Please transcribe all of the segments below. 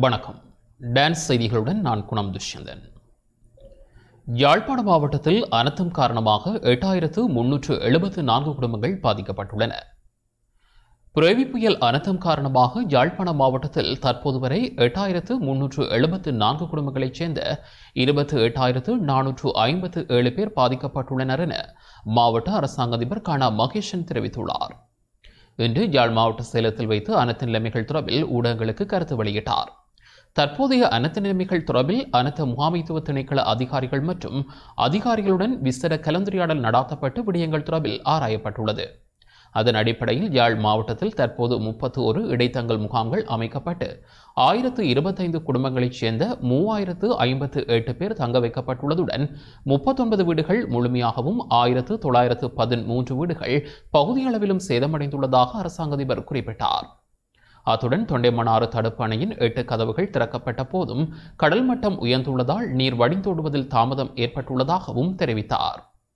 வணக்கம் டான்ஸ் செய்திகளுடன் நான் குணம் துஷ்யந்தன் யாழ்ப்பாண மாவட்டத்தில் அனர்த்தம் காரணமாக எட்டாயிரத்து முன்னூற்று எழுபத்து நான்கு குடும்பங்கள் பாதிக்கப்பட்டுள்ளன புரவி புயல் அனர்த்தம் காரணமாக யாழ்ப்பாண மாவட்டத்தில் தற்போது வரை எட்டாயிரத்து முன்னூற்று எழுபத்து நான்கு குடும்பங்களைச் சேர்ந்த இருபத்து எட்டாயிரத்து நானூற்று ஐம்பத்து ஏழு பேர் பாதிக்கப்பட்டுள்ளனர் என மாவட்ட அரசாங்க அதிபர் கானா மகேஷன் தெரிவித்துள்ளார் இன்று யாழ் மாவட்ட சேலத்தில் வைத்து அனைத்து நிலைமைகள் தொடர்பில் ஊடகங்களுக்கு கருத்து வெளியிட்டார் தற்போதைய அனைத்து நிலைமைகள் தொடர்பில் அனைத்து முகாமைத்துவ திணைக்கள அதிகாரிகள் மற்றும் அதிகாரிகளுடன் விசேட கலந்துரையாடல் நடாத்தப்பட்டு விடயங்கள் தொடர்பில் ஆராயப்பட்டுள்ளது அதன் அடிப்படையில் யாழ் மாவட்டத்தில் தற்போது முப்பத்து ஒரு இடைத்தங்கல் முகாம்கள் அமைக்கப்பட்டு ஆயிரத்து இருபத்தைந்து குடும்பங்களைச் சேர்ந்த மூவாயிரத்து ஐம்பத்து எட்டு பேர் தங்க வைக்கப்பட்டுள்ளதுடன் முப்பத்தொன்பது வீடுகள் முழுமையாகவும் ஆயிரத்து தொள்ளாயிரத்து பதிமூன்று வீடுகள் பகுதியளவிலும் சேதமடைந்துள்ளதாக அரசாங்க அதிபர் குறிப்பிட்டார் அத்துடன் தொண்டைமணாறு தடுப்பு அணையின் எட்டு கதவுகள் திறக்கப்பட்ட போதும் கடல் மட்டம் உயர்ந்துள்ளதால் நீர் வடிந்தோடுவதில் தாமதம் ஏற்பட்டுள்ளதாகவும் தெரிவித்தார்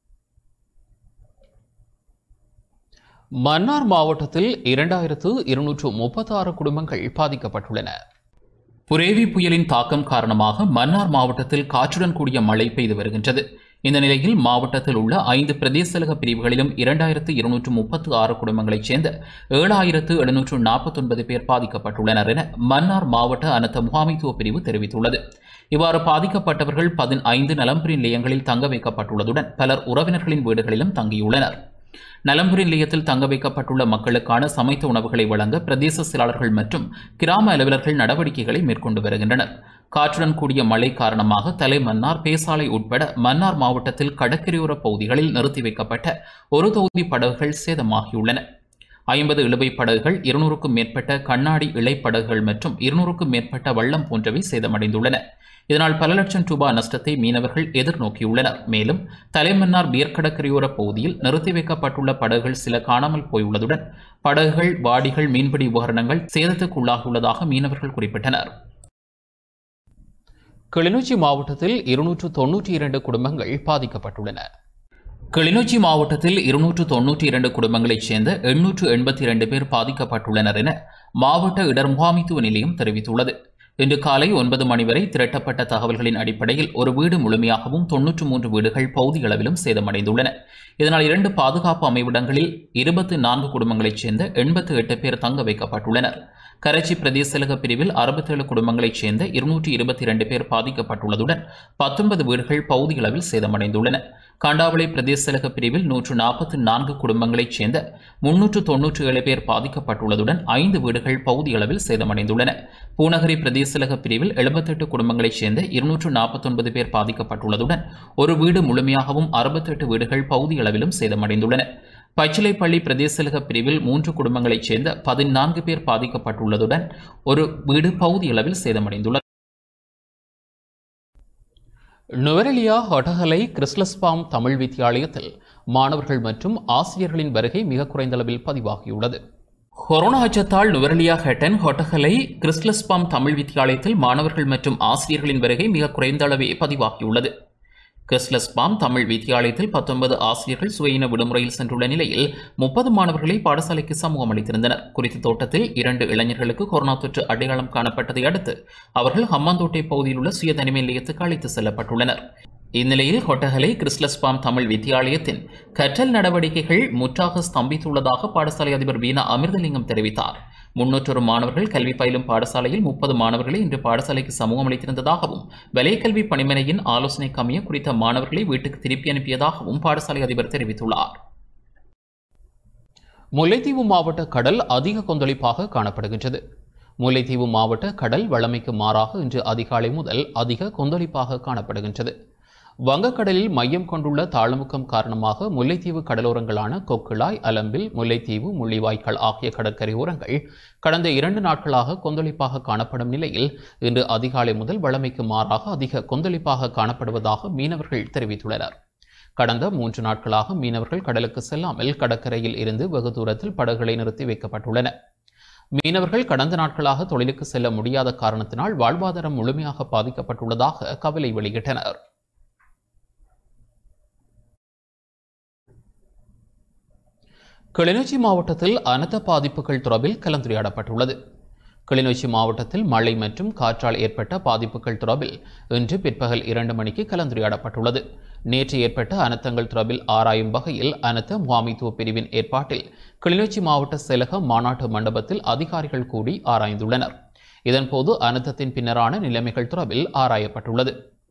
மன்னார் மாவட்டத்தில் இரண்டாயிரத்து இருநூற்று முப்பத்தி ஆறு குடும்பங்கள் பாதிக்கப்பட்டுள்ளன புரேவி புயலின் தாக்கம் காரணமாக மன்னார் மாவட்டத்தில் காற்றுடன் கூடிய மழை பெய்து வருகின்றது இந்த நிலையில் மாவட்டத்தில் உள்ள ஐந்து பிரதேசலக பிரிவுகளிலும் இரண்டாயிரத்து இருநூற்று முப்பத்து ஆறு குடும்பங்களைச் சேர்ந்த ஏழாயிரத்து எழுநூற்று நாற்பத்தொன்பது பேர் பாதிக்கப்பட்டுள்ளனர் என மன்னார் மாவட்ட அனர்த்த முகாமைத்துவ பிரிவு தெரிவித்துள்ளது இவ்வாறு பாதிக்கப்பட்டவர்கள் பதினைந்து நலம்புரி நிலையங்களில் தங்க வைக்கப்பட்டுள்ளதுடன் பலர் உறவினர்களின் வீடுகளிலும் தங்கியுள்ளனர் நலம்புரி நிலையத்தில் தங்க வைக்கப்பட்டுள்ள மக்களுக்கான சமைத்த உணவுகளை வழங்க பிரதேச செயலாளர்கள் மற்றும் கிராம அலுவலர்கள் நடவடிக்கைகளை மேற்கொண்டு வருகின்றனர் காற்றுடன் கூடிய மழை காரணமாக தலை மன்னார் பேசாலை உட்பட மன்னார் மாவட்டத்தில் கடற்கரையோர பகுதிகளில் நிறுத்தி வைக்கப்பட்ட ஒரு தொகுதி படகுகள் சேதமாகியுள்ளன ஐம்பது இழுவை படகுகள் இருநூறுக்கும் மேற்பட்ட கண்ணாடி இழை படகுகள் மற்றும் இருநூறுக்கும் மேற்பட்ட வள்ளம் போன்றவை சேதமடைந்துள்ளன இதனால் பல லட்சம் ரூபாய் நஷ்டத்தை மீனவர்கள் எதிர்நோக்கியுள்ளனர் மேலும் தலைமன்னார் பியர்க்கடற்கரையோர பகுதியில் நிறுத்தி வைக்கப்பட்டுள்ள படகுகள் சில காணாமல் போயுள்ளதுடன் படகுகள் வாடிகள் மீன்பிடி உபகரணங்கள் சேதத்துக்குள்ளாகியுள்ளதாக மீனவர்கள் குறிப்பிட்டனர் கிளிநொச்சி மாவட்டத்தில் இருநூற்று தொன்னூற்றி இரண்டு குடும்பங்கள் பாதிக்கப்பட்டுள்ளன கிளிநொச்சி மாவட்டத்தில் இருநூற்று தொன்னூற்றி இரண்டு குடும்பங்களைச் சேர்ந்த எண்ணூற்று எண்பத்தி இரண்டு பேர் பாதிக்கப்பட்டுள்ளனர் என மாவட்ட இடர் முகாமைத்துவ நிலையம் தெரிவித்துள்ளது இன்று காலை ஒன்பது மணி வரை திரட்டப்பட்ட தகவல்களின் அடிப்படையில் ஒரு வீடு முழுமையாகவும் தொன்னூற்று மூன்று வீடுகள் பகுதியளவிலும் சேதமடைந்துள்ளன இதனால் இரண்டு பாதுகாப்பு அமைவிடங்களில் இருபத்தி நான்கு குடும்பங்களைச் சேர்ந்த எண்பத்தி எட்டு பேர் தங்க வைக்கப்பட்டுள்ளனர் கரைச்சி பிரதேசலக பிரிவில் அறுபத்தேழு குடும்பங்களைச் சேர்ந்த இருநூற்றி இருபத்தி இரண்டு பேர் பாதிக்கப்பட்டுள்ளதுடன் பத்தொன்பது வீடுகள் பகுதியளவில் சேதமடைந்துள்ளன காண்டாவளை பிரதேசலக பிரிவில் நூற்று நாற்பத்தி நான்கு குடும்பங்களைச் சேர்ந்த முன்னூற்று தொன்னூற்றி ஏழு பேர் பாதிக்கப்பட்டுள்ளதுடன் ஐந்து வீடுகள் பகுதியளவில் சேதமடைந்துள்ளன பூநகரி பிரதேசலக பிரிவில் எழுபத்தெட்டு குடும்பங்களைச் சேர்ந்த இருநூற்று நாற்பத்தொன்பது பேர் பாதிக்கப்பட்டுள்ளதுடன் ஒரு வீடு முழுமையாகவும் அறுபத்தெட்டு வீடுகள் பகுதியளவிலும் சேதமடைந்துள்ளன பச்சிலைப்பள்ளி பிரதேசலக பிரிவில் மூன்று குடும்பங்களைச் சேர்ந்த பதினான்கு பேர் பாதிக்கப்பட்டுள்ளதுடன் ஒரு வீடு பகுதியளவில் சேதமடைந்துள்ளது நுவரெலியா ஹொட்டகலை கிறிஸ்லஸ்பாம் தமிழ் வித்தியாலயத்தில் மாணவர்கள் மற்றும் ஆசிரியர்களின் வருகை மிக குறைந்த அளவில் பதிவாகியுள்ளது கொரோனா அச்சத்தால் நுவரெலியா ஹெட்டன் ஹொட்டகலை கிறிஸ்லஸ்பாம் தமிழ் வித்தியாலயத்தில் மாணவர்கள் மற்றும் ஆசிரியர்களின் வருகை மிக குறைந்த அளவே பதிவாகியுள்ளது கிறிஸ்லஸ் பாம் தமிழ் வித்தியாலயத்தில் பத்தொன்பது ஆசிரியர்கள் சுயின விடுமுறையில் சென்றுள்ள நிலையில் முப்பது மாணவர்களை பாடசாலைக்கு சமூகம் அளித்திருந்தனர் குறித்த தோட்டத்தில் இரண்டு இளைஞர்களுக்கு கொரோனா தொற்று அடையாளம் காணப்பட்டதை அடுத்து அவர்கள் ஹம்மாந்தோட்டை பகுதியில் உள்ள சுய தனிமை நிலையத்துக்கு அழைத்து செல்லப்பட்டுள்ளனர் இந்நிலையில் கொட்டகலை கிறிஸ்லஸ் பாம் தமிழ் வித்தியாலயத்தின் கற்றல் நடவடிக்கைகள் முற்றாக ஸ்தம்பித்துள்ளதாக பாடசாலை அதிபர் வீணா அமிர்தலிங்கம் தெரிவித்தார் முன்னூற்றொரு மாணவர்கள் கல்வி பயிலும் பாடசாலையில் முப்பது மாணவர்களை இன்று பாடசாலைக்கு சமூகம் அளித்திருந்ததாகவும் வலயக்கல்வி பணிமனையின் ஆலோசனை கம்மிய குறித்த மாணவர்களை வீட்டுக்கு திருப்பி அனுப்பியதாகவும் பாடசாலை அதிபர் தெரிவித்துள்ளார் முல்லைத்தீவு மாவட்ட கடல் அதிக கொந்தளிப்பாக காணப்படுகின்றது முல்லைத்தீவு மாவட்ட கடல் வளமைக்கு மாறாக இன்று அதிகாலை முதல் அதிக கொந்தளிப்பாக காணப்படுகின்றது வங்கக்கடலில் மையம் கொண்டுள்ள தாழ்முக்கம் காரணமாக முல்லைத்தீவு கடலோரங்களான கொக்குழாய் அலம்பில் முல்லைத்தீவு முள்ளிவாய்க்கால் ஆகிய கடற்கரை ஓரங்கள் கடந்த இரண்டு நாட்களாக கொந்தளிப்பாக காணப்படும் நிலையில் இன்று அதிகாலை முதல் வளமைக்கு மாறாக அதிக கொந்தளிப்பாக காணப்படுவதாக மீனவர்கள் தெரிவித்துள்ளனர் கடந்த மூன்று நாட்களாக மீனவர்கள் கடலுக்கு செல்லாமல் கடற்கரையில் இருந்து வெகு தூரத்தில் படகுகளை நிறுத்தி வைக்கப்பட்டுள்ளன மீனவர்கள் கடந்த நாட்களாக தொழிலுக்கு செல்ல முடியாத காரணத்தினால் வாழ்வாதாரம் முழுமையாக பாதிக்கப்பட்டுள்ளதாக கவலை வெளியிட்டனர் கிளிநொச்சி மாவட்டத்தில் அனர்த்த பாதிப்புகள் தொடர்பில் கலந்துரையாடப்பட்டுள்ளது கிளிநொச்சி மாவட்டத்தில் மழை மற்றும் காற்றால் ஏற்பட்ட பாதிப்புகள் தொடர்பில் இன்று பிற்பகல் இரண்டு மணிக்கு கலந்துரையாடப்பட்டுள்ளது நேற்று ஏற்பட்ட அனர்த்தங்கள் தொடர்பில் ஆராயும் வகையில் அனர்த்த முகாமைத்துவ பிரிவின் ஏற்பாட்டில் கிளிநொச்சி மாவட்ட செயலக மாநாட்டு மண்டபத்தில் அதிகாரிகள் கூடி ஆராய்ந்துள்ளனர் இதன்போது அனர்த்தத்தின் பின்னரான நிலைமைகள் தொடர்பில் ஆராயப்பட்டுள்ளது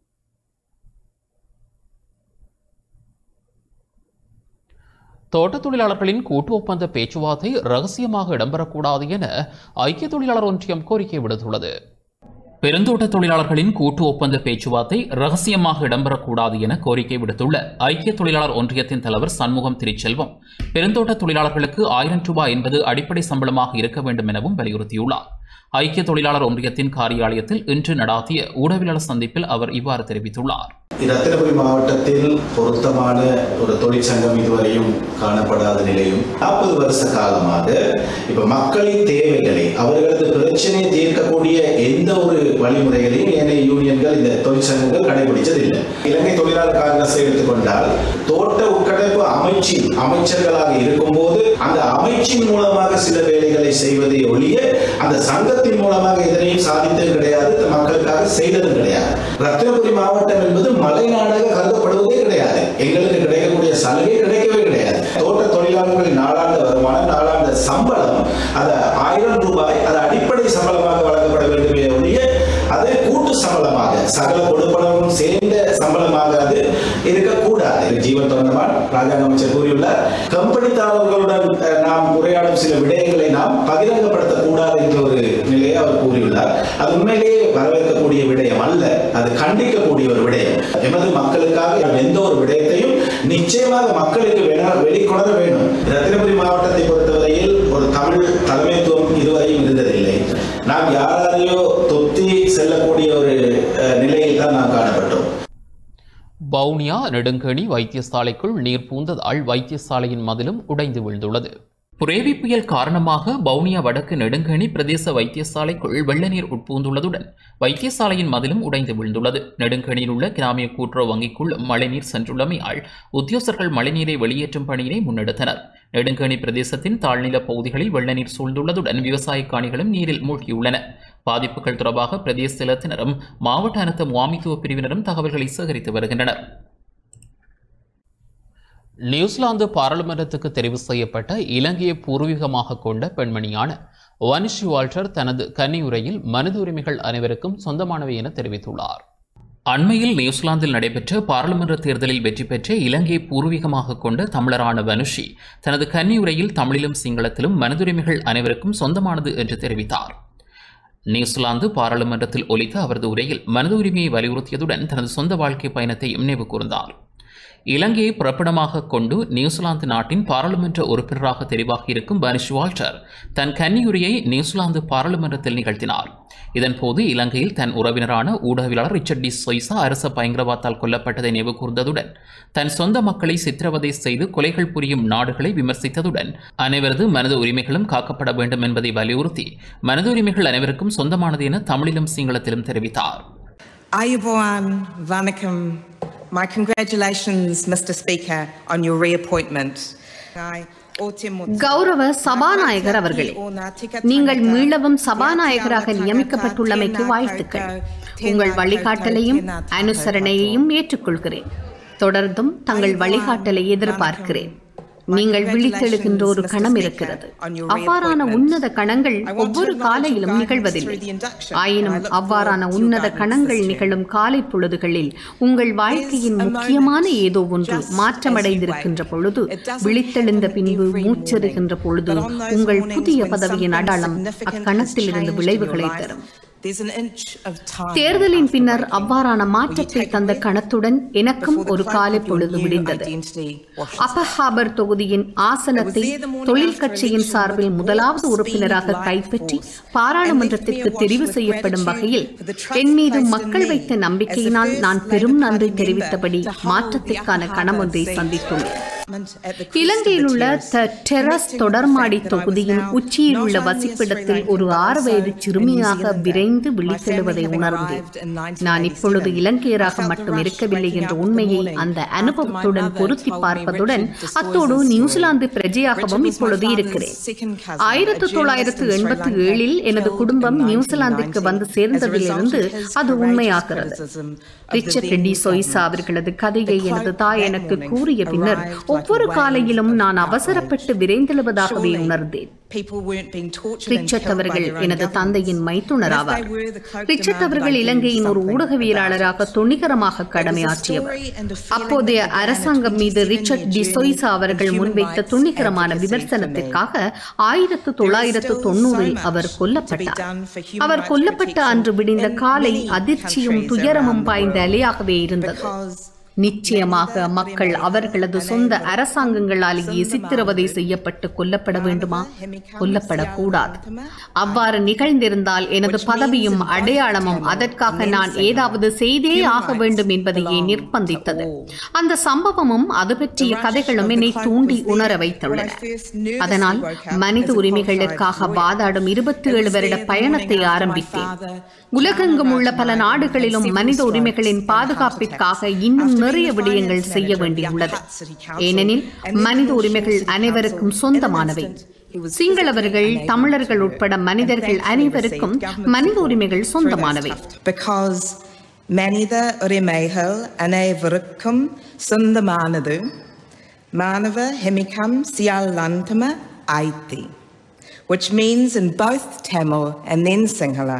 தோட்ட தொழிலாளர்களின் கூட்டு ஒப்பந்த பேச்சுவார்த்தை ரகசியமாக இடம்பெறக்கூடாது என ஐக்கிய தொழிலாளர் ஒன்றியம் கோரிக்கை விடுத்துள்ளது பெருந்தோட்ட தொழிலாளர்களின் கூட்டு ஒப்பந்த பேச்சுவார்த்தை ரகசியமாக இடம்பெறக்கூடாது என கோரிக்கை விடுத்துள்ள ஐக்கிய தொழிலாளர் ஒன்றியத்தின் தலைவர் சண்முகம் திருச்செல்வம் பெருந்தோட்ட தொழிலாளர்களுக்கு ஆயிரம் ரூபாய் என்பது அடிப்படை சம்பளமாக இருக்க வேண்டும் எனவும் வலியுறுத்தியுள்ளார் ஐக்கிய தொழிலாளர் ஒன்றியத்தின் காரியாலயத்தில் இன்று நடாத்திய ஊடகவியலாளர் சந்திப்பில் அவர் இவ்வாறு தெரிவித்துள்ளார் ரத்தினபுரி மாவட்டத்தில் பொருத்தமான ஒரு தொழிற்சங்கம் இதுவரையும் காணப்படாத நிலையும் நாற்பது வருஷ காலமாக இப்ப மக்களின் தேவைகளை அவர்களது பிரச்சனையை தீர்க்கக்கூடிய எந்த ஒரு வழிமுறைகளையும் ஏனைய யூனியன்கள் இந்த தொழிற்சங்கங்கள் கடைபிடிச்சதில்லை இலங்கை தொழிலாளர் காங்கிரஸை எடுத்துக்கொண்டால் தோட்ட உட்கட்டமைப்பு அமைச்சின் அமைச்சர்களாக இருக்கும்போது அந்த அமைச்சின் மூலமாக சில வேலைகளை செய்வதை ஒழிய அந்த சங்கத்தின் மூலமாக எதனையும் சாதித்தது கிடையாது மக்களுக்காக செய்ததும் கிடையாது ரத்தினபுரி மாவட்டம் என்பது மலைநாடாக கருதப்படுவதே கிடையாது எங்களுக்கு கிடைக்கக்கூடிய சலுகை கிடைக்கவே கிடையாது தோட்ட தொழிலாளர்களின் நாளாந்த வருமானம் நாளாந்த சம்பளம் அது ஆயிரம் ரூபாய் அது அடிப்படை சம்பளமாக வழங்கப்பட வேண்டுமே ஒழிய அது கூட்டு சம்பளமாக சகல கொடுப்பனவும் சேர்ந்த சம்பளமாக அது இருக்கக்கூடாது ஜீவன் தொண்டமான் ராஜாங்க அமைச்சர் கூறியுள்ளார் கம்பெனித்தாளர்களுடன் அஹ், நாம் உரையாடும் சில விடயங்களை நாம் பகிரங்கப்படுத்தக்கூடாது என்ற ஒரு நிலையை அவர் கூறியுள்ளார் அது உண்மையிலேயே வரவேற்கக்கூடிய விடயம் அல்ல அது கண்டிக்கக்கூடிய ஒரு விடயம் எமது மக்களுக்காக எந்த ஒரு விடயத்தையும் நிச்சயமாக மக்களுக்கு வேணா- வெளிக்கொணர வேண்டும் ரத்தினபுரி மாவட்டத்தை பொறுத்தவரையில் ஒரு தமிழ் தலைமைத்துவம் இதுவரையும் இருந்ததில்லை நாம் யாராரையோ தொத்தி செல்லக்கூடிய ஒரு அஹ், நிலையில் தான் நாம் காணப்பட்டோம் வவுனியா நெடுங்கணி வைத்தியசாலைக்குள் நீர் பூந்ததால் வைத்தியசாலையின் மதிலும் உடைந்து வீழ்ந்துள்ளது புரேவி புயல் காரணமாக வவுனியா வடக்கு நெடுங்கணி பிரதேச வைத்தியசாலைக்குள் வெள்ள நீர் உட்பூந்துள்ளதுடன் வைத்தியசாலையின் மதிலும் உடைந்து வீழ்ந்துள்ளது நெடுங்கணியில் உள்ள கிராமிய கூட்டுறவு வங்கிக்குள் மழைநீர் சென்றுள்ளமையால் உத்தியோகஸ்தர்கள் மழைநீரை வெளியேற்றும் பணியினை முன்னெடுத்தனர் நெடுங்கணி பிரதேசத்தின் தாழ்நில பகுதிகளில் வெள்ள நீர் சூழ்ந்துள்ளதுடன் விவசாய காணிகளும் நீரில் மூழ்கியுள்ளன பாதிப்புகள் தொடர்பாக பிரதேச செயலத்தினரும் மாவட்ட அனர்த்த முகாமித்துவ பிரிவினரும் தகவல்களை சேகரித்து வருகின்றனர் நியூசிலாந்து பாராளுமன்றத்துக்கு தெரிவு செய்யப்பட்ட இலங்கையை பூர்வீகமாக கொண்ட பெண்மணியான வனிஷி வால்டர் தனது கன்னியுரையில் மனித உரிமைகள் அனைவருக்கும் சொந்தமானவை என தெரிவித்துள்ளார் அண்மையில் நியூசிலாந்தில் நடைபெற்ற பாராளுமன்ற தேர்தலில் வெற்றி பெற்ற இலங்கையை பூர்வீகமாக கொண்ட தமிழரான வனுஷி தனது கன்னியுரையில் தமிழிலும் சிங்களத்திலும் மனிதுரிமைகள் அனைவருக்கும் சொந்தமானது என்று தெரிவித்தார் நியூசிலாந்து பாராளுமன்றத்தில் ஒலித்த அவரது உரையில் மனித உரிமையை வலியுறுத்தியதுடன் தனது சொந்த வாழ்க்கை பயணத்தையும் நினைவு கூர்ந்தார் இலங்கையை புறப்படமாக கொண்டு நியூசிலாந்து நாட்டின் பாராளுமன்ற உறுப்பினராக தெரிவாகியிருக்கும் பனிஷ் வால்டர் தன் கன்னியுரையை நியூசிலாந்து பாராளுமன்றத்தில் நிகழ்த்தினார் இதன்போது இலங்கையில் தன் உறவினரான ஊடகவியலாளர் ரிச்சர்ட் டி சொய்சா அரச பயங்கரவாதத்தால் கொல்லப்பட்டதை நினைவு கூர்ந்ததுடன் தன் சொந்த மக்களை சித்திரவதை செய்து கொலைகள் புரியும் நாடுகளை விமர்சித்ததுடன் அனைவரது மனித உரிமைகளும் காக்கப்பட வேண்டும் என்பதை வலியுறுத்தி மனித உரிமைகள் அனைவருக்கும் சொந்தமானது என தமிழிலும் சிங்களத்திலும் தெரிவித்தார் Ayubowan Vanakam, my congratulations, Mr. Speaker, on your reappointment. கௌரவ சபாநாயகர் அவர்களே நீங்கள் மீளவும் சபாநாயகராக நியமிக்கப்பட்டுள்ளமைக்கு வாழ்த்துக்கள் உங்கள் வழிகாட்டலையும் அனுசரணையையும் ஏற்றுக்கொள்கிறேன் தொடர்ந்தும் தங்கள் வழிகாட்டலை எதிர்பார்க்கிறேன் நீங்கள் விழித்தெழுகின்ற ஒரு கணம் இருக்கிறது அவ்வாறான உன்னத கணங்கள் ஒவ்வொரு காலையிலும் நிகழ்வதில்லை ஆயினும் அவ்வாறான உன்னத கணங்கள் நிகழும் காலை பொழுதுகளில் உங்கள் வாழ்க்கையின் முக்கியமான ஏதோ ஒன்று மாற்றமடைந்திருக்கின்ற பொழுது விழித்தெழுந்த பின்பு மூச்செறுகின்ற பொழுது உங்கள் புதிய பதவியின் அடையாளம் அக்கணத்திலிருந்து விளைவுகளை தரும் தேர்தலின் பின்னர் அவ்வாறான மாற்றத்தை தந்த கணத்துடன் எனக்கும் ஒரு காலை பொழுது விடிந்தது அப்பஹாபர் தொகுதியின் ஆசனத்தை தொழில் கட்சியின் சார்பில் முதலாவது உறுப்பினராக கைப்பற்றி பாராளுமன்றத்திற்கு தெரிவு செய்யப்படும் வகையில் என் மீது மக்கள் வைத்த நம்பிக்கையினால் நான் பெரும் நன்றி தெரிவித்தபடி மாற்றத்திற்கான கணம் ஒன்றை சந்தித்துள்ளேன் இலங்கையில் உள்ள த டெரஸ் தொடர்மாடி தொகுதியின் உச்சியில் உள்ள வசிப்பிடத்தில் ஒரு ஆறு வயது சிறுமியாக விரைந்து விழித்தெழுவதை உணர்ந்தேன் நான் இப்பொழுது இலங்கையராக மட்டும் இருக்கவில்லை என்ற உண்மையை அந்த அனுபவத்துடன் பொருத்தி பார்ப்பதுடன் அத்தோடு நியூசிலாந்து பிரஜையாகவும் இப்பொழுது இருக்கிறேன் ஆயிரத்து தொள்ளாயிரத்து எண்பத்தி ஏழில் எனது குடும்பம் நியூசிலாந்துக்கு வந்து சேர்ந்ததிலிருந்து அது உண்மையாகிறது ரிச்சர்ட் டி சொய்சா அவர்களது கதையை எனது தாய் எனக்கு கூறிய பின்னர் ஒவ்வொரு காலையிலும் நான் அவசரப்பட்டு விரைந்தெழுவதாகவே உணர்ந்தேன் ரிச்சர்ட் அவர்கள் எனது தந்தையின் மைத்துனர் ஆவார் ரிச்சர்ட் அவர்கள் இலங்கையின் ஒரு ஊடகவியலாளராக துணிகரமாக கடமையாற்றியவர் அப்போதைய அரசாங்கம் மீது ரிச்சர்ட் டி சொய்சா அவர்கள் முன்வைத்த துணிகரமான விமர்சனத்திற்காக ஆயிரத்து தொள்ளாயிரத்து தொண்ணூறில் அவர் கொல்லப்பட்டார் அவர் கொல்லப்பட்ட அன்று விடிந்த காலை அதிர்ச்சியும் துயரமும் பாய்ந்த அலையாகவே இருந்தது நிச்சயமாக மக்கள் அவர்களது சொந்த அரசாங்கங்களாலேயே சித்திரவதை செய்யப்பட்டு கொல்லப்பட வேண்டுமா கொல்லப்படக்கூடாது அவ்வாறு நிகழ்ந்திருந்தால் எனது பதவியும் அடையாளமும் அதற்காக நான் ஏதாவது செய்தே ஆக வேண்டும் என்பதையே நிர்பந்தித்தது அந்த சம்பவமும் அது பற்றிய கதைகளும் என்னை தூண்டி உணர வைத்துள்ளன அதனால் மனித உரிமைகளுக்காக வாதாடும் இருபத்தி ஏழு வருட பயணத்தை ஆரம்பித்தேன் உலகெங்கும் உள்ள பல நாடுகளிலும் மனித உரிமைகளின் பாதுகாப்பிற்காக இன்னும் நிறைய விடயங்கள் செய்ய வேண்டியுள்ளது ஏனெனில் மனித உரிமைகள் அனைவருக்கும் சொந்தமானவை சிங்களவர்கள் தமிழர்கள் உட்பட மனிதர்கள் அனைவருக்கும் மனித உரிமைகள் சொந்தமானவை Because மனித உரிமைகள் அனைவருக்கும் சொந்தமானது மாணவ ஹெமிகம் சியாலந்தம ஐத்தி which means in both Tamil and then Sinhala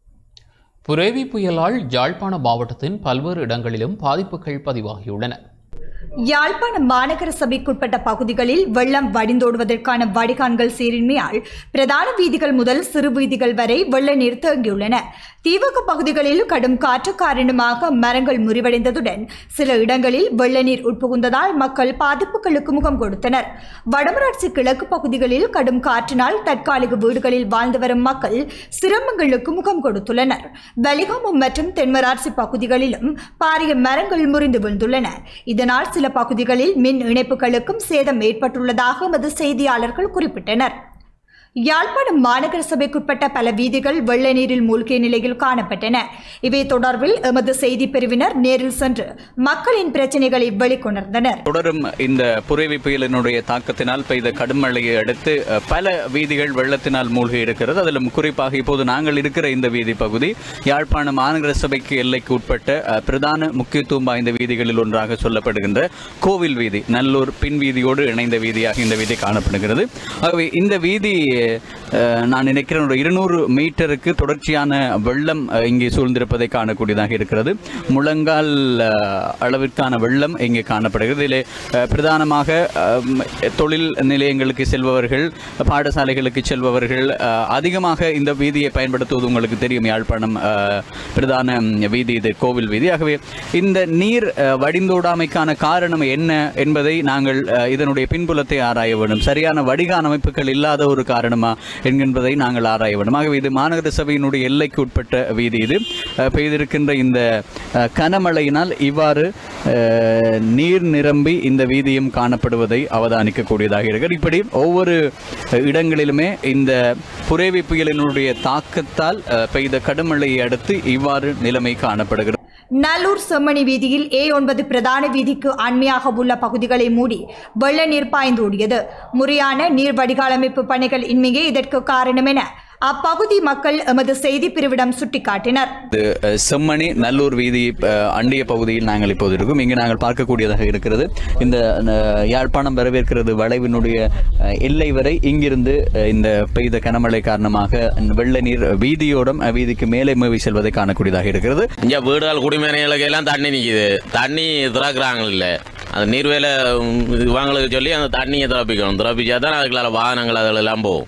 Burevi புயலால் யாழ்ப்பாண மாவட்டத்தின் பல்வேறு இடங்களிலும் பாதிப்புகள் பதிவாகியுள்ளன யாழ்ப்பாணம் மாநகர சபைக்குட்பட்ட பகுதிகளில் வெள்ளம் வடிந்தோடுவதற்கான வடிகான்கள் சீரின்மையால் பிரதான வீதிகள் முதல் சிறு வீதிகள் வரை வெள்ள நீர் தேங்கியுள்ளன தீவக பகுதிகளில் கடும் காற்று காரணமாக மரங்கள் முறிவடைந்ததுடன் சில இடங்களில் வெள்ள நீர் உட்புகுந்ததால் மக்கள் பாதிப்புகளுக்கு முகம் கொடுத்தனர் வடமராட்சி கிழக்கு பகுதிகளில் கடும் காற்றினால் தற்காலிக வீடுகளில் வாழ்ந்து வரும் மக்கள் சிரமங்களுக்கு முகம் கொடுத்துள்ளனர் வலிகாமம் மற்றும் தென்மராட்சி பகுதிகளிலும் பாரிய மரங்கள் முறிந்து விழுந்துள்ளன இதனால் சில பகுதிகளில் மின் இணைப்புகளுக்கும் சேதம் ஏற்பட்டுள்ளதாக எமது செய்தியாளர்கள் குறிப்பிட்டனர் யாழ்ப்பாணம் மாநகர சபைக்குட்பட்ட பல வீதிகள் வெள்ள நீரில் மூழ்கிய நிலையில் காணப்பட்டன இவை தொடர்பில் எமது செய்தி பிரிவினர் நேரில் சென்று மக்களின் பிரச்சனைகளை வெளிக்கொணர்ந்தனர் தொடரும் இந்த புரைவி புயலினுடைய தாக்கத்தினால் பெய்த கடும் மழையை அடுத்து அஹ், பல வீதிகள் வெள்ளத்தினால் மூழ்கி இருக்கிறது அதிலும் குறிப்பாக இப்போது நாங்கள் இருக்கிற இந்த வீதி பகுதி யாழ்ப்பாணம் மாநகர சபைக்கு எல்லைக்கு உட்பட்ட அஹ், பிரதான முக்கியத்துவம் வாய்ந்த வீதிகளில் ஒன்றாக சொல்லப்படுகின்ற கோவில் வீதி நல்லூர் பின் வீதியோடு இணைந்த வீதியாக இந்த வீதி காணப்படுகிறது ஆகவே இந்த வீதி அஹ், நான் நினைக்கிறேன் ஒரு இருநூறு மீட்டருக்கு தொடர்ச்சியான வெள்ளம் அஹ், இங்கே சூழ்ந்திருப்பதை காணக்கூடியதாக இருக்கிறது முழங்கால் அஹ், அளவிற்கான வெள்ளம் இங்கே காணப்படுகிறது இதிலே அஹ், பிரதானமாக அஹ், தொழில் நிலையங்களுக்கு செல்பவர்கள் பாடசாலைகளுக்கு செல்பவர்கள் அஹ், அதிகமாக இந்த வீதியை பயன்படுத்துவது உங்களுக்கு தெரியும் யாழ்ப்பாணம் அஹ், பிரதான ம், வீதி இது கோவில் வீதி ஆகவே இந்த நீர் அஹ், வடிந்தோடாமைக்கான காரணம் என்ன என்பதை நாங்கள் அஹ், இதனுடைய பின்புலத்தை ஆராய வேண்டும் சரியான வடிகான் அமைப்புகள் இல்லாத ஒரு காரணமா என்கின்றதை நாங்கள் ஆராய வேண்டும் ஆகவே இது மாநகர சபையினுடைய எல்லைக்கு உட்பட்ட வீதி இது அஹ், பெய்திருக்கின்ற இந்த அஹ், கனமழையினால் இவ்வாறு அஹ், நீர் நிரம்பி இந்த வீதியும் காணப்படுவதை அவதானிக்கக்கூடியதாக இருக்கிறது இப்படி ஒவ்வொரு அஹ், இடங்களிலுமே இந்த புரேவி புயலினுடைய தாக்கத்தால் அஹ், பெய்த கடுமழையை அடுத்து இவ்வாறு நிலைமை காணப்படுகிறது நல்லூர் செம்மணி வீதியில் ஏ ஒன்பது பிரதான வீதிக்கு அண்மையாக உள்ள பகுதிகளை மூடி வெள்ள நீர் பாய்ந்தோடியது முறையான நீர் வடிகாலமைப்பு பணிகள் இன்மையே இதற்கு காரணம் என அப்பகுதி மக்கள் எமது செய்தி பிரிவிடம் சுட்டிக்காட்டினர் இது அஹ், செம்மணி நல்லூர் வீதி அஹ், அண்டிய பகுதியில் நாங்கள் இப்போது இருக்கோம் இங்கே நாங்கள் பார்க்கக்கூடியதாக இருக்கிறது இந்த அஹ், யாழ்ப்பாணம் வரவேற்கிறது வளைவினுடைய அஹ், எல்லை வரை இங்கிருந்து அஹ், இந்த பெய்த கனமழை காரணமாக வெள்ள நீர் வீதியோடும் அஹ், வீதிக்கு மேலே மேவி செல்வதை காணக்கூடியதாக இருக்கிறது இங்க வீடுகள் குடிமனைகளுக்கு எல்லாம் தண்ணி நிக்குது தண்ணி திறக்கிறாங்க இல்ல அந்த நீர்வேலை உம், இவங்களுக்கு சொல்லி அந்த தண்ணியை திறப்பிக்கணும் திறப்பிச்சா தான் அதுக்குள்ள வாகனங்கள் அதில் எல்லாம் போகும்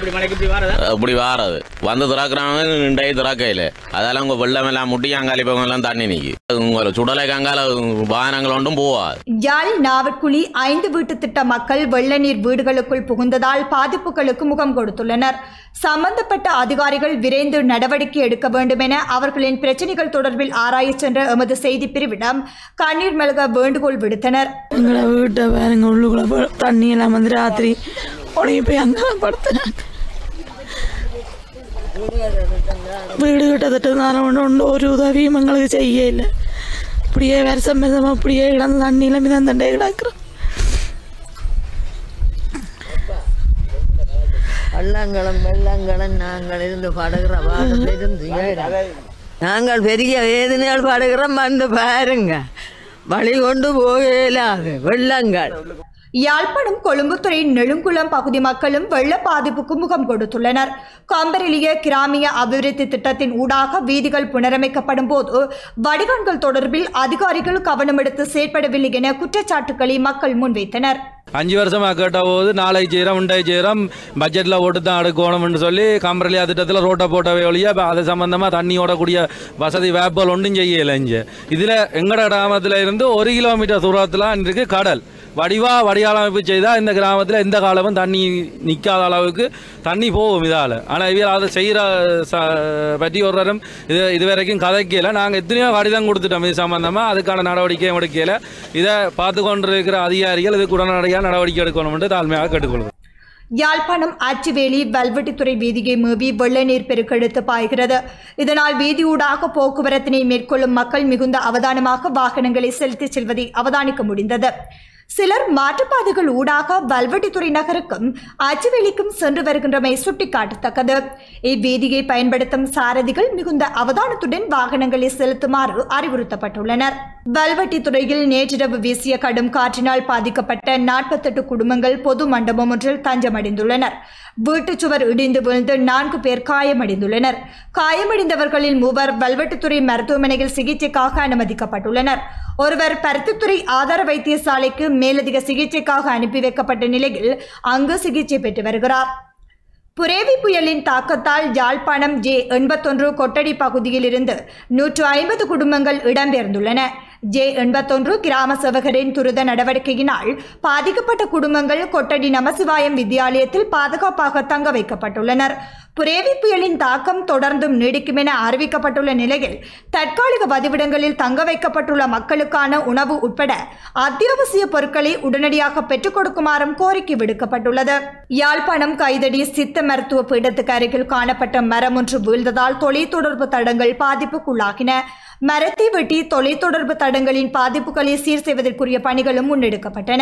அப்படி வாரது வந்து திறக்கிறாங்க இண்டைய திறக்கையில் அதெல்லாம் உங்க வெள்ளம் எல்லாம் முட்டி அங்காளி பக்கம் எல்லாம் தண்ணி நிக்கி உங்களை சுடலை கங்கால வாகனங்கள் ஒன்றும் போவாது யாழ் நாவற்குழி ஐந்து வீட்டு திட்ட மக்கள் வெள்ள நீர் வீடுகளுக்குள் புகுந்ததால் பாதிப்புகளுக்கு முகம் கொடுத்துள்ளனர் சம்பந்தப்பட்ட அதிகாரிகள் விரைந்து நடவடிக்கை எடுக்க வேண்டும் என அவர்களின் பிரச்சனைகள் தொடர்பில் ஆராயச் சென்ற எமது செய்தி பிரிவிடம் கண்ணீர் மெழுக வேண்டுகோள் விடுத்தனர் தெரிவித்துள்ளனர் எங்களை வீட்டை பாருங்க உள்ளுக்குள்ள போ- தண்ணி எல்லாம் வந்து ராத்திரி உடனே போய் அங்கே தான் படுத்துனாங்க வீடு கிட்டத்தட்ட ஒன்று ஒன்று ஒரு உதவியும் எங்களுக்கு செய்ய இல்லை இப்படியே வருஷம் வருஷம் அப்படியே கிடந்து தண்ணியில மிதம் தண்டே கிடக்குறோம் பள்ளங்களும் வெள்ளங்களும் நாங்கள் இருந்து படுகிற பாடு பெருந்து நாங்கள் பெரிய வேதனையால் படுகிறோம் வந்து பாருங்க வழி கொண்டு போக இயலாது வெள்ளங்கள் யாழ்ப்பாணம் கொழும்புத்துறை நெடுங்குளம் பகுதி மக்களும் வெள்ள பாதிப்புக்கு முகம் கொடுத்துள்ளனர் காம்பரெலிய கிராமிய அபிவிருத்தி திட்டத்தின் ஊடாக வீதிகள் புனரமைக்கப்படும் போது வடிகான்கள் தொடர்பில் அதிகாரிகள் கவனம் எடுத்து செயற்படவில்லை என குற்றச்சாட்டுக்களை மக்கள் முன்வைத்தனர் அஞ்சு வருஷமாக கேட்ட போது நாளைக்கு செய்கிறோம் உண்டாய் செய்கிறோம் பட்ஜெட்டில் போட்டு தான் அடுக்கணும்னு சொல்லி காம்பரலியா திட்டத்தில் ரோட்டை போட்டவே ஒழிய இப்ப அது சம்மந்தமாக தண்ணி ஓடக்கூடிய வசதி வேப்பல் ஒன்றும் செய்யலை இங்கே இதில் எங்கட கிராமத்தில் இருந்து ஒரு கிலோமீட்டர் தூரத்தில் இருக்கு கடல் வடிவா வடிகாலமைப்பு செய்தால் இந்த கிராமத்தில் எந்த காலமும் தண்ணி நிற்காத அளவுக்கு தண்ணி போகும் இதால் ஆனால் இவங்க அதை செய்கிற ச பற்றி ஒருவரும் இது இது வரைக்கும் கதைக்கல நாங்கள் எத்தனையோ கடிதம் கொடுத்துட்டோம் இது சம்மந்தமாக அதுக்கான நடவடிக்கையும் எடுக்கல இதை பார்த்து கொண்டிருக்கிற அதிகாரிகள் இதுக்கு உடனடியாக நடவடிக்கை எடுக்கணும்னு தாழ்மையாக கேட்டுக்கொள்கிறோம் யாழ்ப்பாணம் ஆச்சிவேலி வல்வெட்டித்துறை வீதியை மீறி வெள்ள நீர் பெருக்கெடுத்து பாய்கிறது இதனால் வீதியூடாக போக்குவரத்தினை மேற்கொள்ளும் மக்கள் மிகுந்த அவதானமாக வாகனங்களை செலுத்திச் செல்வதை அவதானிக்க முடிந்தது சிலர் மாற்றுப்பாதைகள் ஊடாக வல்வெட்டித்துறை நகருக்கும் ஆச்சிவேலிக்கும் சென்று வருகின்றமை சுட்டிக்காட்டத்தக்கது இவ்வீதியை பயன்படுத்தும் சாரதிகள் மிகுந்த அவதானத்துடன் வாகனங்களை செலுத்துமாறு அறிவுறுத்தப்பட்டுள்ளனர் வல்வெட்டித்துறையில் நேற்றிரவு வீசிய கடும் காற்றினால் பாதிக்கப்பட்ட நாற்பத்தெட்டு குடும்பங்கள் பொது மண்டபம் ஒன்றில் தஞ்சமடைந்துள்ளனர் வீட்டுச் சுவர் இடிந்து விழுந்து நான்கு பேர் காயமடைந்துள்ளனர் காயமடைந்தவர்களில் மூவர் வல்வெட்டுத்துறை மருத்துவமனையில் சிகிச்சைக்காக அனுமதிக்கப்பட்டுள்ளனர் ஒருவர் பருத்தித்துறை ஆதார வைத்தியசாலைக்கு மேலதிக சிகிச்சைக்காக அனுப்பி வைக்கப்பட்ட நிலையில் அங்கு சிகிச்சை பெற்று வருகிறார் புரேவி புயலின் தாக்கத்தால் யாழ்ப்பாணம் ஜே எண்பத்தொன்று கொட்டடி பகுதியில் இருந்து நூற்று ஐம்பது குடும்பங்கள் இடம்பெயர்ந்துள்ளன ஜே எண்பத்தொன்று கிராம சேவகரின் துரித நடவடிக்கையினால் பாதிக்கப்பட்ட குடும்பங்கள் கொட்டடி நமசிவாயம் வித்தியாலயத்தில் பாதுகாப்பாக தங்க வைக்கப்பட்டுள்ளனர் புரேவி புயலின் தாக்கம் தொடர்ந்தும் நீடிக்கும் என அறிவிக்கப்பட்டுள்ள நிலையில் தற்காலிக வதிவிடங்களில் தங்க வைக்கப்பட்டுள்ள மக்களுக்கான உணவு உட்பட அத்தியாவசிய பொருட்களை உடனடியாக பெற்றுக் கொடுக்குமாறும் கோரிக்கை விடுக்கப்பட்டுள்ளது யாழ்ப்பாணம் கைதடி சித்த மருத்துவ பீடத்துக்கு அருகில் காணப்பட்ட மரம் ஒன்று வீழ்ந்ததால் தொலைத்தொடர்பு தடங்கள் பாதிப்புக்குள்ளாகின மரத்தை வெட்டி தொலைத்தொடர்பு தடங்களின் பாதிப்புகளை சீர் செய்வதற்குரிய பணிகளும் முன்னெடுக்கப்பட்டன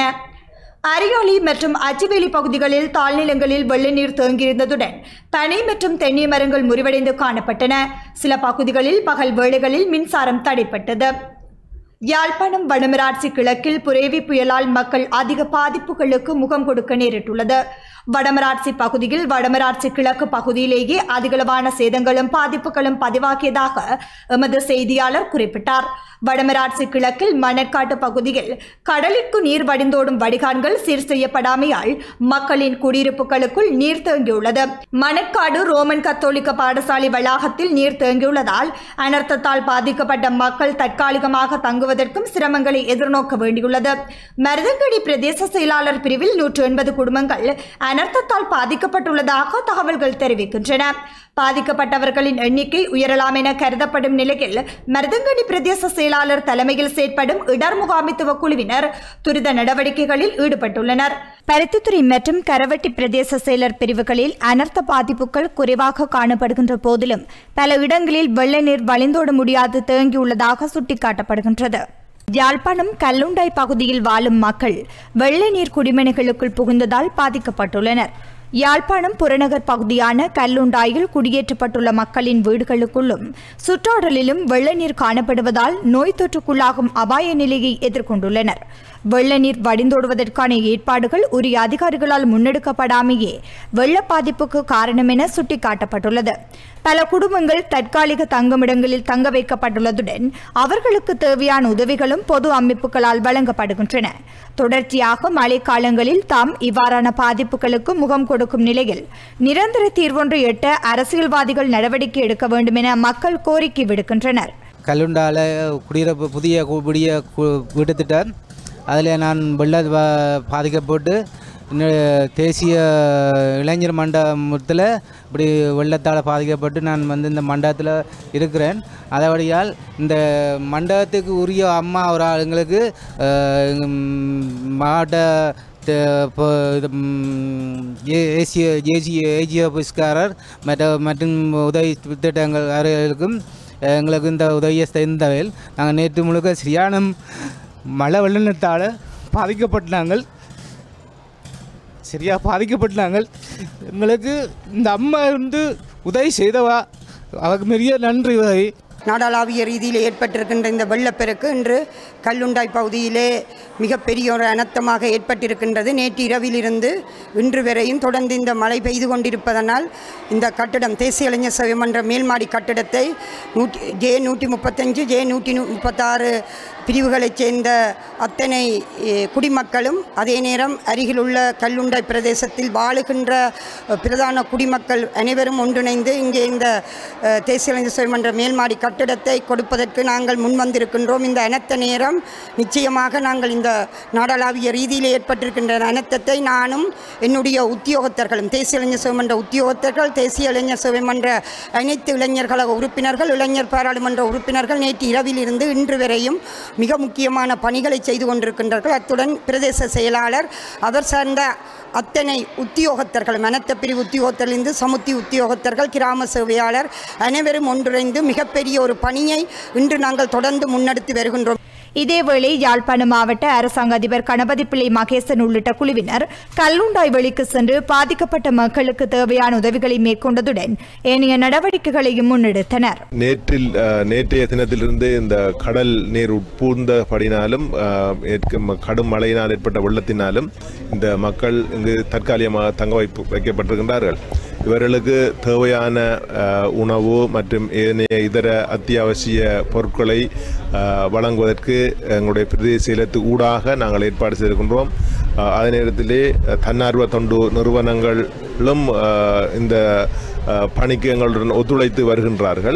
அரியாலி மற்றும் அச்சிவேலி பகுதிகளில் தாழ்நிலங்களில் வெள்ள நீர் தேங்கியிருந்ததுடன் பனை மற்றும் தென்னை மரங்கள் முறிவடைந்து காணப்பட்டன சில பகுதிகளில் பகல் வேளைகளில் மின்சாரம் தடைப்பட்டது யாழ்ப்பாணம் வடமராட்சி கிழக்கில் புரேவி புயலால் மக்கள் அதிக பாதிப்புகளுக்கு முகம் கொடுக்க நேரிட்டுள்ளது வடமராட்சி பகுதியில் வடமராட்சி கிழக்கு பகுதியிலேயே அதிகளவான சேதங்களும் பாதிப்புகளும் பதிவாகியதாக எமது செய்தியாளர் குறிப்பிட்டார் வடமராட்சி கிழக்கில் மணற்காட்டு பகுதியில் கடலிற்கு நீர் வடிந்தோடும் வடிகான்கள் சீர் செய்யப்படாமையால் மக்களின் குடியிருப்புகளுக்குள் நீர் தேங்கியுள்ளது மணற்காடு ரோமன் கத்தோலிக்க பாடசாலை வளாகத்தில் நீர் தேங்கியுள்ளதால் அனர்த்தத்தால் பாதிக்கப்பட்ட மக்கள் தற்காலிகமாக தங்குவதற்கும் சிரமங்களை எதிர்நோக்க வேண்டியுள்ளது மருதங்கடி பிரதேச செயலாளர் பிரிவில் நூற்று எண்பது குடும்பங்கள் அனர்த்தத்தால் பாதிக்கப்பட்டுள்ளதாக தகவல்கள் தெரிவிக்கின்றன பாதிக்கப்பட்டவர்களின் எண்ணிக்கை உயரலாம் என கருதப்படும் நிலையில் மருதங்கடி பிரதேச செயலாளர் தலைமையில் செயற்படும் இடர் முகாமித்துவ குழுவினர் துரித நடவடிக்கைகளில் ஈடுபட்டுள்ளனர் பருத்தித்துறை மற்றும் கரவட்டி பிரதேச செயலர் பிரிவுகளில் அனர்த்த பாதிப்புகள் குறைவாக காணப்படுகின்ற போதிலும் பல இடங்களில் வெள்ள நீர் வழிந்தோட முடியாது தேங்கியுள்ளதாக சுட்டிக்காட்டப்படுகின்றது யாழ்ப்பாணம் கல்லுண்டாய் பகுதியில் வாழும் மக்கள் வெள்ள நீர் குடிமனைகளுக்குள் புகுந்ததால் பாதிக்கப்பட்டுள்ளனர் யாழ்ப்பாணம் புறநகர் பகுதியான கல்லுண்டாயில் குடியேற்றப்பட்டுள்ள மக்களின் வீடுகளுக்குள்ளும் சுற்றாடலிலும் வெள்ள நீர் காணப்படுவதால் நோய் தொற்றுக்குள்ளாகும் அபாய நிலையை எதிர்கொண்டுள்ளனர் வெள்ள நீர் வடிந்தோடுவதற்கான ஏற்பாடுகள் உரிய அதிகாரிகளால் முன்னெடுக்கப்படாமையே வெள்ள பாதிப்புக்கு காரணம் என சுட்டிக்காட்டப்பட்டுள்ளது பல குடும்பங்கள் தற்காலிக தங்குமிடங்களில் தங்க வைக்கப்பட்டுள்ளதுடன் அவர்களுக்கு தேவையான உதவிகளும் பொது அமைப்புகளால் வழங்கப்படுகின்றன தொடர்ச்சியாக மழைக்காலங்களில் தாம் இவ்வாறான பாதிப்புகளுக்கு முகம் கொடுக்கும் நிலையில் நிரந்தர தீர்வொன்று எட்ட அரசியல்வாதிகள் நடவடிக்கை எடுக்க வேண்டும் என மக்கள் கோரிக்கை விடுக்கின்றனர் கல்லுண்டால குடியிருப்பு புதிய கு- புதிய கு- வீட்டு திட்டம் அதில் நான் வெள்ள பா- பாதிக்கப்பட்டு இன்னும் தேசிய இளைஞர் மண்டபத்தில் இப்படி வெள்ளத்தால் பாதிக்கப்பட்டு நான் வந்து இந்த மண்டபத்தில் இருக்கிறேன் அதபடியால் இந்த மண்டபத்துக்கு உரிய அம்மா ஒரு ஆளுங்களுக்கு அஹ், ம், மாவட்ட த- இப்போ இது ம், ஏ- ஏசிய ஏஜி ஏஜி ஆஃபீஸ்காரர் மற்ற மற்றும் உதவி திட்டங்கள் அவர்களுக்கும் எங்களுக்கு இந்த உதவியை செய்தவையில் நாங்கள் நேற்று முழுக்க சரியான மழை வெள்ளத்தால் பாதிக்கப்பட்டாங்கள் சரியாக பாதிக்கப்பட்டாங்கள் எங்களுக்கு இந்த அம்மா வந்து உதவி செய்தவா அவருக்கு பெரிய நன்றி உதவி நாடாளாவிய ரீதியில் ஏற்பட்டிருக்கின்ற இந்த வெள்ளப்பெருக்கு இன்று கல்லுண்டாய் பகுதியிலே மிகப்பெரிய ஒரு அனர்த்தமாக ஏற்பட்டிருக்கின்றது நேற்று இரவிலிருந்து இன்று வரையும் தொடர்ந்து இந்த மழை பெய்து கொண்டிருப்பதனால் இந்த கட்டிடம் தேசிய இளைஞர் சேவை மன்ற மேல்மாடி கட்டிடத்தை நூற்றி ஜே நூற்றி முப்பத்தஞ்சு ஜே நூற்றி நூ- முப்பத்தாறு பிரிவுகளைச் சேர்ந்த அத்தனை eh, குடிமக்களும் அதே நேரம் அருகிலுள்ள கல்லுண்டாய் பிரதேசத்தில் வாழுகின்ற அஹ், பிரதான குடிமக்கள் அனைவரும் ஒன்றிணைந்து இங்கே இந்த அஹ், தேசிய இளைஞர் சேவை மன்ற மேல்மாடி கட்டிடத்தை கொடுப்பதற்கு நாங்கள் முன்வந்திருக்கின்றோம் இந்த அனர்த்த நேரம் நிச்சயமாக நாங்கள் இந்த நாடளாவிய ரீதியில் ஏற்பட்டிருக்கின்ற அனர்த்தத்தை நானும் என்னுடைய உத்தியோகத்தர்களும் தேசிய இளைஞர் சேவை மன்ற உத்தியோகத்தர்கள் தேசிய இளைஞர் சேவை மன்ற அனைத்து இளைஞர் கழக உறுப்பினர்கள் இளைஞர் பாராளுமன்ற உறுப்பினர்கள் நேற்று இரவில் இருந்து இன்று வரையும் மிக முக்கியமான பணிகளை செய்து கொண்டிருக்கின்றார்கள் அத்துடன் பிரதேச செயலாளர் அவர் சார்ந்த அத்தனை உத்தியோகத்தர்கள் மனத்த பிரிவு உத்தியோகத்திலிருந்து சமுத்தி உத்தியோகத்தர்கள் கிராம சேவையாளர் அனைவரும் ஒன்றிணைந்து மிகப்பெரிய ஒரு பணியை இன்று நாங்கள் தொடர்ந்து முன்னெடுத்து வருகின்றோம் இதேவேளை யாழ்ப்பாண மாவட்ட அரசாங்க அதிபர் கணபதி பிள்ளை மகேசன் உள்ளிட்ட குழுவினர் கல்லுண்டாய் வெளிக்கு சென்று பாதிக்கப்பட்ட மக்களுக்கு தேவையான உதவிகளை மேற்கொண்டதுடன் ஏனைய நடவடிக்கைகளையும் முன்னெடுத்தனர் நேற்றில் அஹ், நேற்றைய தினத்திலிருந்து இந்த கடல் நீர் உட்பூர்ந்தபடினாலும் அஹ், ஏற்க- ம- கடும் மழையினால் ஏற்பட்ட வெள்ளத்தினாலும் இந்த மக்கள் இங்கு தற்காலிகமாக தங்க வைப்பு வைக்கப்பட்டிருக்கின்றார்கள் இவர்களுக்கு தேவையான அஹ், உணவு மற்றும் ஏனைய இதர அத்தியாவசிய பொருட்களை அஹ், வழங்குவதற்கு எங்களுடைய பிரதேச செயலத்து ஊடாக நாங்கள் ஏற்பாடு செய்திருக்கின்றோம் அஹ், அதே நேரத்திலே அஹ், தன்னார்வ தொண்டு நிறுவனங்களும் அஹ், இந்த அஹ், பணிக்கு எங்களுடன் ஒத்துழைத்து வருகின்றார்கள்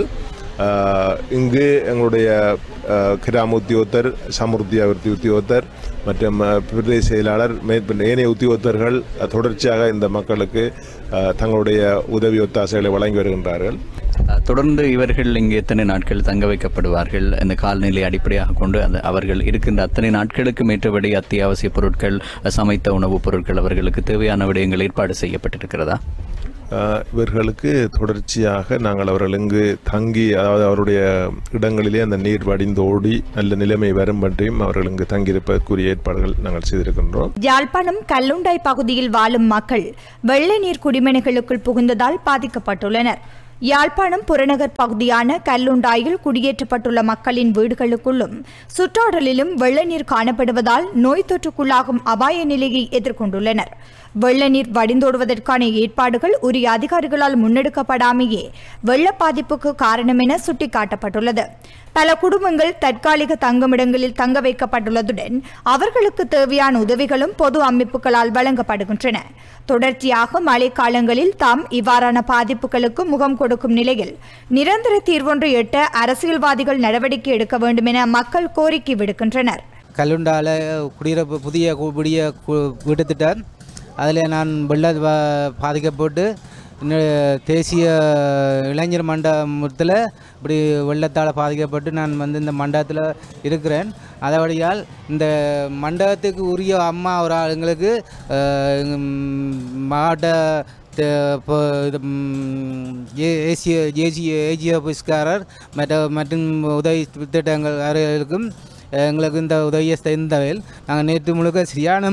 அஹ், இங்கு எங்களுடைய அஹ், கிராம உத்தியோகத்தர் சமுர்த்தி அபிவிருத்தி உத்தியோகத்தர் மற்றும் அஹ், பிரதேச செயலாளர் மேற்பட்ட ஏனைய உத்தியோகத்தர்கள் அஹ், தொடர்ச்சியாக இந்த மக்களுக்கு அஹ், தங்களுடைய உதவி ஒத்தாசைகளை வழங்கி வருகின்றார்கள் அஹ், தொடர்ந்து இவர்கள் இங்கே எத்தனை நாட்கள் தங்க வைக்கப்படுவார்கள் இந்த காலநிலை அடிப்படையாக கொண்டு அந்த அவர்கள் இருக்கின்ற அத்தனை நாட்களுக்கு ஏற்றபடி அத்தியாவசிய பொருட்கள் அஹ், சமைத்த உணவுப் பொருட்கள் அவர்களுக்கு தேவையான விடயங்கள் ஏற்பாடு செய்யப்பட்டிருக்கிறதா அஹ், இவர்களுக்கு தொடர்ச்சியாக நாங்கள் அவர்கள் இங்கு தங்கி அதாவது அவருடைய இடங்களிலே அந்த நீர் வடிந்தோடி நல்ல நிலைமை வரும் பற்றியும் அவர்கள் இங்கு தங்கியிருப்பதற்குரிய ஏற்பாடுகள் நாங்கள் செய்திருக்கின்றோம் யாழ்ப்பாணம் கல்லுண்டாய் பகுதியில் வாழும் மக்கள் வெள்ள நீர் குடிமனைகளுக்குள் புகுந்ததால் பாதிக்கப்பட்டுள்ளனர் யாழ்ப்பாணம் புறநகர் பகுதியான கல்லுண்டாயில் குடியேற்றப்பட்டுள்ள மக்களின் வீடுகளுக்குள்ளும் சுற்றாடலிலும் வெள்ள நீர் காணப்படுவதால் நோய் தொற்றுக்குள்ளாகும் அபாய நிலையை எதிர்கொண்டுள்ளனர் வெள்ள நீர் வடிந்தோடுவதற்கான ஏற்பாடுகள் உரிய அதிகாரிகளால் முன்னெடுக்கப்படாமையே வெள்ள பாதிப்புக்கு காரணம் என சுட்டிக்காட்டப்பட்டுள்ளது பல குடும்பங்கள் தற்காலிக தங்குமிடங்களில் தங்க வைக்கப்பட்டுள்ளதுடன் அவர்களுக்கு தேவையான உதவிகளும் பொது அமைப்புகளால் வழங்கப்படுகின்றன தொடர்ச்சியாக மழைக்காலங்களில் தாம் இவ்வாறான பாதிப்புகளுக்கு முகம் கொடுக்கும் நிலையில் நிரந்தர தீர்வொன்றை எட்ட அரசியல்வாதிகள் நடவடிக்கை எடுக்க வேண்டும் என மக்கள் கோரிக்கை விடுக்கின்றனர் கல்லுண்டால குடியிருப்பு புதிய கு- குடிய கு- வீட்டு திட்டம் அதில் நான் வெள்ள பா- பாதிக்கப்பட்டு இன்னும் தேசிய இளைஞர் மண்டபத்தில் இப்படி வெள்ளத்தால் பாதிக்கப்பட்டு நான் வந்து இந்த மண்டபத்தில் இருக்கிறேன் அதபடியால் இந்த மண்டபத்துக்கு உரிய அம்மா ஒரு ஆளுங்களுக்கு அஹ், ம், மாவட்ட த- இப்போ இது ம், ஏ- ஏசிய ஏஜி ஏஜி ஆஃபீஸ்காரர் மற்ற மற்றும் உதவி திட்டங்கள் அவர்களுக்கும் எங்களுக்கு இந்த உதவியை செய்தவையில் நாங்கள் நேற்று முழுக்க சரியான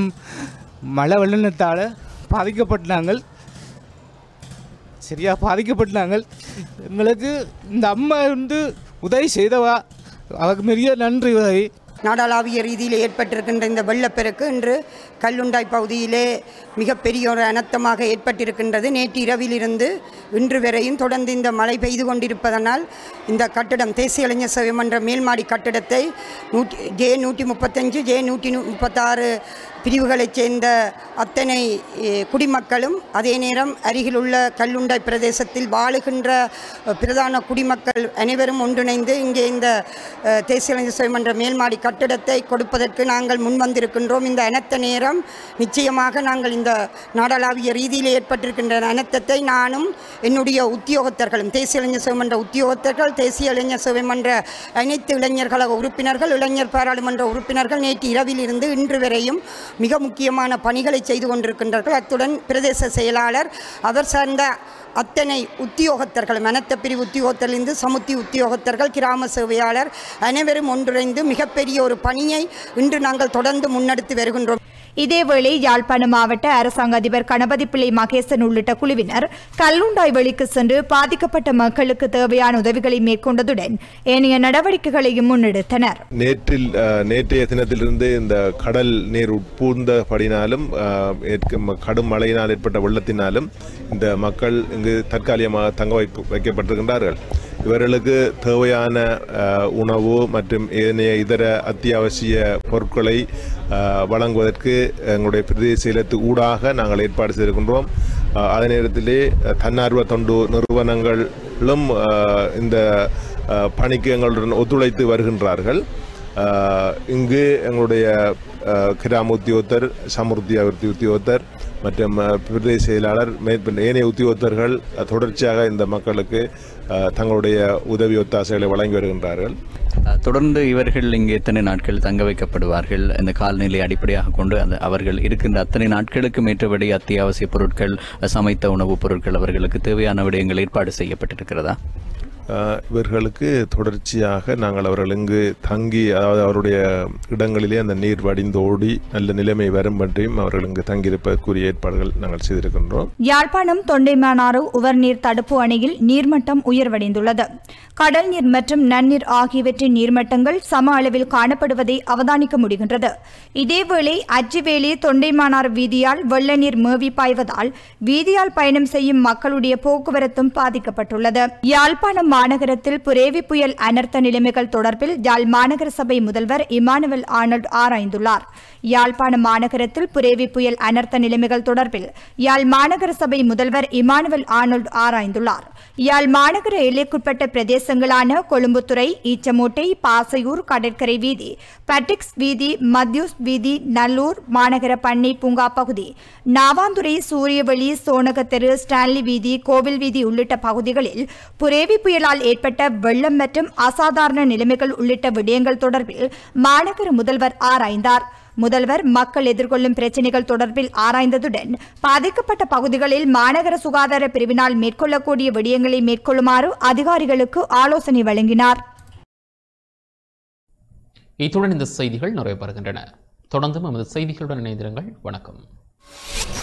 மழை வெள்ளத்தால் பாதிக்கப்பட்டாங்கள் சரியாக பாதிக்கப்பட்டாங்கள் எங்களுக்கு இந்த அம்மா வந்து உதவி செய்தவா அவருக்கு பெரிய நன்றி உதவி நாடாளாவிய ரீதியில் ஏற்பட்டிருக்கின்ற இந்த வெள்ளப்பெருக்கு இன்று கல்லுண்டாய் பகுதியிலே மிகப்பெரிய ஒரு அனர்த்தமாக ஏற்பட்டிருக்கின்றது நேற்று இரவிலிருந்து இன்று வரையும் தொடர்ந்து இந்த மழை பெய்து கொண்டிருப்பதனால் இந்த கட்டிடம் தேசிய இளைஞர் சேவை மன்ற மேல்மாடி கட்டிடத்தை நூற்றி ஜே நூற்றி முப்பத்தஞ்சு ஜே நூற்றி நூ- முப்பத்தாறு பிரிவுகளைச் சேர்ந்த அத்தனை அஹ், குடிமக்களும் அதே நேரம் அருகிலுள்ள கல்லுண்டை பிரதேசத்தில் வாழுகின்ற அஹ், பிரதான குடிமக்கள் அனைவரும் ஒன்றிணைந்து இங்கே இந்த அஹ், தேசிய இளைஞர் சுயமன்ற மேல்மாடி கட்டிடத்தை கொடுப்பதற்கு நாங்கள் முன்வந்திருக்கின்றோம் இந்த அனர்த்த நேரம் நிச்சயமாக நாங்கள் இந்த நாடளாவிய ரீதியில் ஏற்பட்டிருக்கின்ற அனர்த்தத்தை நானும் என்னுடைய உத்தியோகத்தர்களும் தேசிய இளைஞர் சுயமன்ற உத்தியோகத்தர்கள் தேசிய இளைஞர் சுயமன்ற அனைத்து இளைஞர் கழக உறுப்பினர்கள் இளைஞர் பாராளுமன்ற உறுப்பினர்கள் நேற்று இரவில் இருந்து இன்று வரையும் மிக முக்கியமான பணிகளை செய்து கொண்டிருக்கின்றார்கள் அத்துடன் பிரதேச செயலாளர் அவர் சார்ந்த அத்தனை உத்தியோகத்தர்களும் அனத்த பிரிவு உத்தியோகத்திலிருந்து சமுத்தி உத்தியோகத்தர்கள் கிராம சேவையாளர் அனைவரும் ஒன்றிணைந்து மிகப்பெரிய ஒரு பணியை இன்று நாங்கள் தொடர்ந்து முன்னெடுத்து வருகின்றோம் இதேவேளை யாழ்ப்பாண மாவட்ட அரசாங்க அதிபர் கணபதி பிள்ளை மகேசன் உள்ளிட்ட குழுவினர் கல்லுண்டாய் வெளிக்கு சென்று பாதிக்கப்பட்ட மக்களுக்கு தேவையான உதவிகளை மேற்கொண்டதுடன் ஏனைய நடவடிக்கைகளையும் முன்னெடுத்தனர் நேற்றில் அஹ், நேற்றைய தினத்திலிருந்து இந்த கடல் நீர் உட்பூர்ந்தபடினாலும் அஹ், ஏற்க- கடும் மழையினால் ஏற்பட்ட வெள்ளத்தினாலும் இந்த மக்கள் இங்கு தற்காலிகமாக தங்க வைப்பு வைக்கப்பட்டிருக்கின்றார்கள் இவர்களுக்கு தேவையான அஹ், உணவு மற்றும் ஏனைய இதர அத்தியாவசிய பொருட்களை அஹ், வழங்குவதற்கு எங்களுடைய பிரதேச செயலத்து ஊடாக நாங்கள் ஏற்பாடு செய்திருக்கின்றோம் அஹ், அதே நேரத்திலே அஹ், தன்னார்வ தொண்டு நிறுவனங்களும் அஹ், இந்த அஹ், பணிக்கு எங்களுடன் ஒத்துழைத்து வருகின்றார்கள் அஹ், இங்கு எங்களுடைய அஹ், கிராம உத்தியோகத்தர் சமுர்த்தி அபிவிருத்தி உத்தியோகத்தர் மற்றும் அஹ், பிரதேச செயலாளர் மேற்பின் ஏனைய உத்தியோகத்தர்கள் அஹ், தொடர்ச்சியாக இந்த மக்களுக்கு அஹ், தங்களுடைய உதவி ஒத்தாசைகளை வழங்கி வருகின்றார்கள் அஹ், தொடர்ந்து இவர்கள் இங்கே எத்தனை நாட்கள் தங்க வைக்கப்படுவார்கள் இந்த காலநிலை அடிப்படையாக கொண்டு அந்த அவர்கள் இருக்கின்ற அத்தனை நாட்களுக்கும் ஏற்றபடி அத்தியாவசிய பொருட்கள் அஹ், சமைத்த உணவுப் பொருட்கள் அவர்களுக்கு தேவையான விடயங்கள் ஏற்பாடு செய்யப்பட்டிருக்கிறதா அஹ், இவர்களுக்கு தொடர்ச்சியாக நாங்கள் அவர்கள் இங்கு தங்கி அதாவது அவருடைய இடங்களிலே அந்த நீர் வடிந்தோடி நல்ல நிலைமை வரும் பற்றியும் அவர்கள் இங்கு தங்கியிருப்பதற்குரிய ஏற்பாடுகள் நாங்கள் செய்திருக்கின்றோம் யாழ்ப்பாணம் தொண்டைமானாறு உவர்நீர் தடுப்பு அணையில் நீர்மட்டம் உயர்வடைந்துள்ளது கடல் நீர் மற்றும் நன்னீர் ஆகியவற்றின் நீர்மட்டங்கள் சம அளவில் காணப்படுவதை அவதானிக்க முடிகின்றது இதேவேளை அஜிவேலி தொண்டைமானாறு வீதியால் வெள்ள நீர் மேவி பாய்வதால் வீதியால் பயணம் செய்யும் மக்களுடைய போக்குவரத்தும் பாதிக்கப்பட்டுள்ளது யாழ்ப்பாணம் மாநகரத்தில் புரேவி புயல் அனர்த்த நிலைமைகள் தொடர்பில் யாழ் மாநகர சபை முதல்வர் இமானுவல் ஆர்னல்ட் ஆராய்ந்துள்ளார் யாழ்ப்பாணம் மாநகரத்தில் புரேவி புயல் அனர்த்த நிலைமைகள் தொடர்பில் யாழ் மாநகர சபை முதல்வர் இமானுவல் ஆர்னல்ட் ஆராய்ந்துள்ளார் யாழ் மாநகர எல்லைக்குட்பட்ட பிரதேசங்களான கொழும்புத்துறை ஈச்சமூட்டை பாசையூர் கடற்கரை வீதி பட்டிக்ஸ் வீதி மத்யூஸ் வீதி நல்லூர் மாநகர பண்ணை பூங்கா பகுதி நாவாந்துறை சூரியவெளி சோனகத்தெரு ஸ்டான்லி வீதி கோவில் வீதி உள்ளிட்ட பகுதிகளில் புரேவி புயலால் ஏற்பட்ட வெள்ளம் மற்றும் அசாதாரண நிலைமைகள் உள்ளிட்ட விடயங்கள் தொடர்பில் மாநகர முதல்வர் ஆராய்ந்தார் முதல்வர் மக்கள் எதிர்கொள்ளும் பிரச்சினைகள் தொடர்பில் ஆராய்ந்ததுடன் பாதிக்கப்பட்ட பகுதிகளில் மாநகர சுகாதார பிரிவினால் மேற்கொள்ளக்கூடிய விடயங்களை மேற்கொள்ளுமாறு அதிகாரிகளுக்கு ஆலோசனை வழங்கினார் இத்துடன் இந்த செய்திகள் நிறைவு பெறுகின்றன தொடர்ந்தும் எமது செய்திகளுடன் இணைந்திருங்கள் வணக்கம்